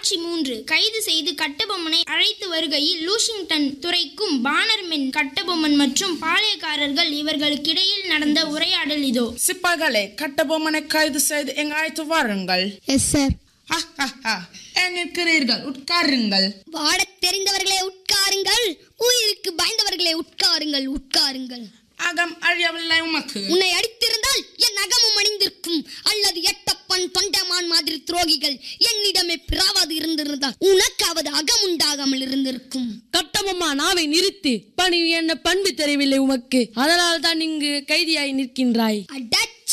காட்சி மூன்று கைது செய்து கட்டபொம்மனை அழைத்து வருகையில் லூஷிங்டன் துறைக்கும் பானர்மென் கட்டபொம்மன் மற்றும் பாளையக்காரர்கள் இவர்களுக்கிடையில் நடந்த உரையாடல் இதோ சிப்பாய்களே கட்டபொம்மனை கைது செய்து எங்க அழைத்து வாருங்கள் எஸ் சார் ஹா, ஹா, ஹா. ஏன் நிற்கிறீர்கள் உட்காருங்கள் வாடத் தெரிந்தவர்களே உட்காருங்கள் உயிருக்கு பயந்தவர்களே உட்காருங்கள் உட்காருங்கள் அகம் அழியவில்லை உமக்கு உன்னை அடித்திருந்தால் என் அகமும் அணிந்திருக்கும் அல்லது எட்டப்பன் தொண்டமான் மாதிரி துரோகிகள் என்னிடமே பிராவது இருந்திருந்தால் உனக்காவது அகம் உண்டாகாமல் இருந்திருக்கும் கட்டமம்மா நாவை நிறுத்து பணி என்ன பண்பு தெரியவில்லை உமக்கு அதனால் தான் இங்கு கைதியாய் நிற்கின்றாய் அடச்ச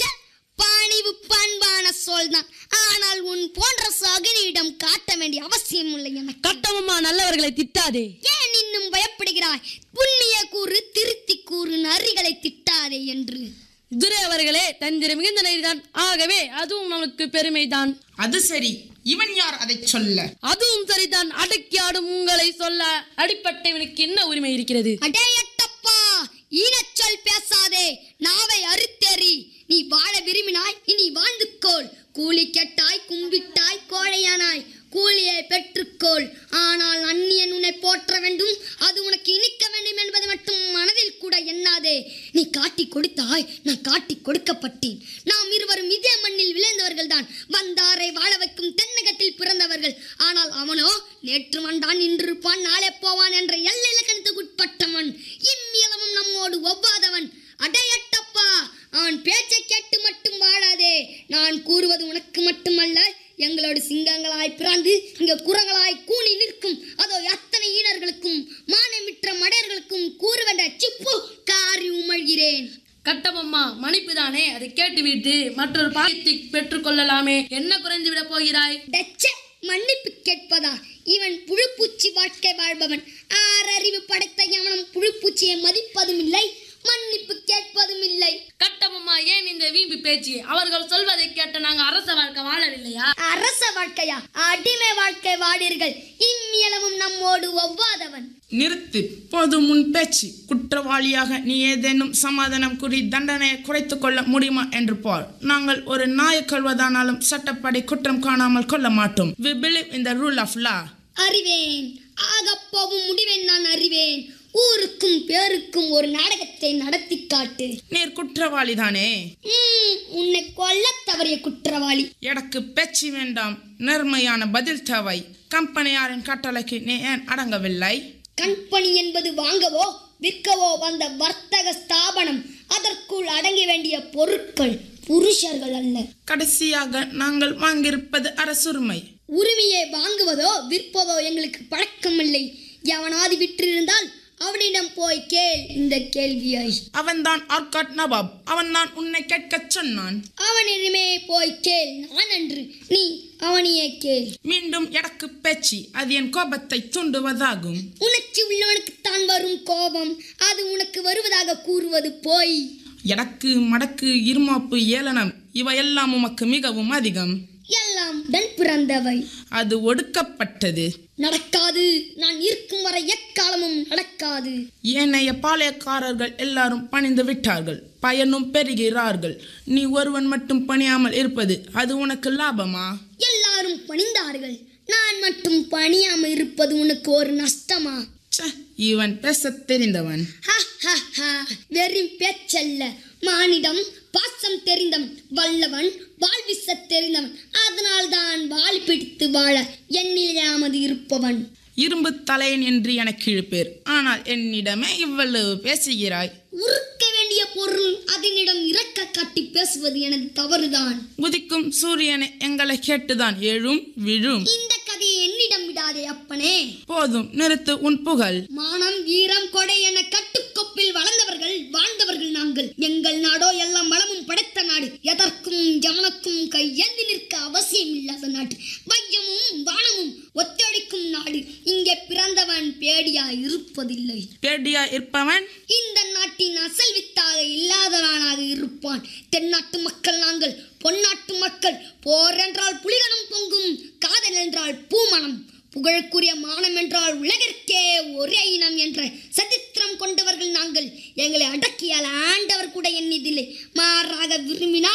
பணிவு பண்பான சொல்தான் ஆனால் உன் போன்ற சகுனியிடம் காட்ட வேண்டிய அவசியம் இல்லை எனக்கு கட்டமம்மா நல்லவர்களை திட்டாதே ஏன் இன்னும் பயப்படுகிறாய் புண்ணிய கூறு திருத்தி கூறு நரிகளை திட்டாதே என்று துரை அவர்களே தந்திர மிகுந்த நெறிதான் ஆகவே அதுவும் நமக்கு பெருமைதான் அது சரி இவன் யார் அதை சொல்ல அதுவும் சரிதான் அடக்கி ஆடும் உங்களை சொல்ல அடிப்பட்டவனுக்கு என்ன உரிமை இருக்கிறது அடே எட்டப்பா ஈனச்சொல் பேசாதே நாவை அறுத்தெறி நீ வாழ விரும்பினாய் இனி வாழ்ந்துக்கோள் கூலி கெட்டாய் கும்பிட்டாய் கோழையானாய் கூலியை பெற்றுக்கோள் ஆனால் அந்நியன் உன்னை போற்ற வேண்டும் அது உனக்கு இனிக்க வேண்டும் என்பதை மட்டும் மனதில் கூட எண்ணாதே நீ காட்டி கொடுத்தாய் நான் காட்டி கொடுக்கப்பட்டேன் நாம் இருவரும் இதே மண்ணில் விளைந்தவர்கள் தான் வந்தாரை வாழ வைக்கும் தென்னகத்தில் பிறந்தவர்கள் ஆனால் அவனோ நேற்று வந்தான் இன்று இருப்பான் நாளை போவான் என்ற எல்லை இலக்கணத்துக்கு உட்பட்டவன் இம்மியலமும் நம்மோடு ஒவ்வாதவன் அடையட்டப்பா அவன் பேச்சை கேட்டு மட்டும் வாழாதே நான் கூறுவது உனக்கு மட்டுமல்ல எங்களோடு சிங்கங்களாய் பிறந்து இங்க குரங்களாய் கூனி நிற்கும் அதோ அத்தனை ஈனர்களுக்கும் மானமிற்ற மடையர்களுக்கும் கூறுவென்ற சிப்பு காரி உமழ்கிறேன் கட்டமம்மா மன்னிப்பு தானே அதை கேட்டுவிட்டு மற்றொரு பாயத்தை பெற்றுக்கொள்ளலாமே என்ன குறைந்து விட போகிறாய் டச்ச மன்னிப்பு கேட்பதா இவன் புழுப்பூச்சி வாழ்க்கை வாழ்பவன் ஆறறிவு படைத்த எவனும் புழுப்பூச்சியை மதிப்பதும் இல்லை மன்னிப்பு கேட்பதும் இல்லை கட்டமம்மா ஏன் இந்த வீம்பு பேச்சு அவர்கள் சொல்வதை கேட்டு நாங்க அரச வாழ்க்கை வாழவில்லையா அரச வாழ்க்கையா அடிமை வாழ்க்கை வாடீர்கள் இம்மியளவும் நம்மோடு ஒவ்வாதவன் நிறுத்து போதும் உன் பேச்சு குற்றவாளியாக நீ ஏதேனும் சமாதானம் கூறி தண்டனையை குறைத்துக் கொள்ள முடியுமா என்று பார் நாங்கள் ஒரு நாயை கொள்வதானாலும் சட்டப்படி குற்றம் காணாமல் கொள்ள மாட்டோம் we believe in the rule of law அறிவேன் ஆகப்போகும் முடிவேன் நான் அறிவேன் ஊருக்கும் பேருக்கும் ஒரு நாடகத்தை நடத்தி காட்டு நீர் குற்றவாளி தானே ம், உன்னை கொல்லத் தவறிய குற்றவாளி எனக்கு பேச்சு வேண்டாம் நேர்மையான பதில் தேவை கம்பெனியாரின் கட்டளைக்கு நீ ஏன் அடங்கவில்லை கம்பெனி என்பது வாங்கவோ விற்கவோ வந்த வர்த்தக ஸ்தாபனம் அதற்குள் அடங்க வேண்டிய பொருட்கள் புருஷர்கள் அல்ல கடைசியாக நாங்கள் வாங்கியிருப்பது அரசுரிமை உரிமையை வாங்குவதோ விற்பதோ எங்களுக்கு பழக்கமில்லை எவனாவது விற்றிருந்தால் அவனிடம் போய் கேள் இந்த கேள்வியை அவன்தான் ஆர்காட் நவாப் அவன் நான் உன்னை கேட்கச் சொன்னான் அவனிடமே போய் கேள் நான் அன்று நீ அவனையே கேள் மீண்டும் எனக்கு பேச்சு அது என் கோபத்தை தூண்டுவதாகும் உணர்ச்சி உள்ளவனுக்குத்தான் வரும் கோபம் அது உனக்கு வருவதாக கூறுவது போய் எனக்கு மடக்கு இருமாப்பு ஏளனம் இவையெல்லாம் உமக்கு மிகவும் அதிகம் எல்லாம் உடன் பிறந்தவை அது ஒடுக்கப்பட்டது நடக்காது நான் இருக்கும் வரை எக்காலமும் நடக்காது ஏனைய பாளையக்காரர்கள் எல்லாரும் பணிந்து விட்டார்கள் பயனும் பெறுகிறார்கள் நீ ஒருவன் மட்டும் பணியாமல் இருப்பது அது உனக்கு லாபமா எல்லாரும் பணிந்தார்கள் நான் மட்டும் பணியாமல் இருப்பது உனக்கு ஒரு நஷ்டமா ச்சே, இவன் பேசத் தெரிந்தவன் ஹ, ஹ, ஹ. வெறும் பேச்சல்ல மானிடம் பாசம் தெரிந்தவன் வல்லவன் வாழ் வீச தெரிந்தவன் அதனால்தான் வாள் பிடித்து வாழ எண்ணிலாமது இருப்பவன் இரும்பு தலையன் என்று எனக்கு இழுப்பேர் ஆனால் என்னிடமே இவ்வளவு பேசுகிறாய் உருக்க வேண்டிய பொருள் அதனிடம் இறக்க காட்டி பேசுவது எனது தவறுதான் உதிக்கும் சூரியனை எங்களை கேட்டுதான் எழும் விழும் இந்த கதையை என்னிடம் விடாதே அப்பனே போதும் நிறுத்து உன் புகழ் மானம் வீரம் கொடை என கட்டுக்கொப்பில் வளர்ந்தவர்கள் வாழ்ந்தவர்கள் நாங்கள் எங்கள் நாடோ எல்லாம் வளமும் படைத்த நாடு எதற்கும் ஜமனக்கும் கையேந்தி நிற்க அவசியம் இல்லாத நாடு வையமும் வானமும் ஒத்துழைக்கும் நாடு இங்கே பிறந்தவன் பேடியா இருப்பதில்லை பேடியா இருப்பவன் இந்த நாட்டின் அசல் வித்தாக இல்லாதவனாக இருப்பான் தென்னாட்டு மக்கள் நாங்கள் பொன்னாட்டு மக்கள் போர் என்றால் புலிகனம் பொங்கும் காதல் என்றால் பூமணம் புகழுக்குரிய மானம் என்றால் உலகிற்கே ஒரே இனம் என்ற சதித்திரம் கொண்டவர்கள் நாங்கள் எங்களை அடக்கியால் ஆண்டவர் கூட எண்ணியதில்லை மாறாக விரும்பினால்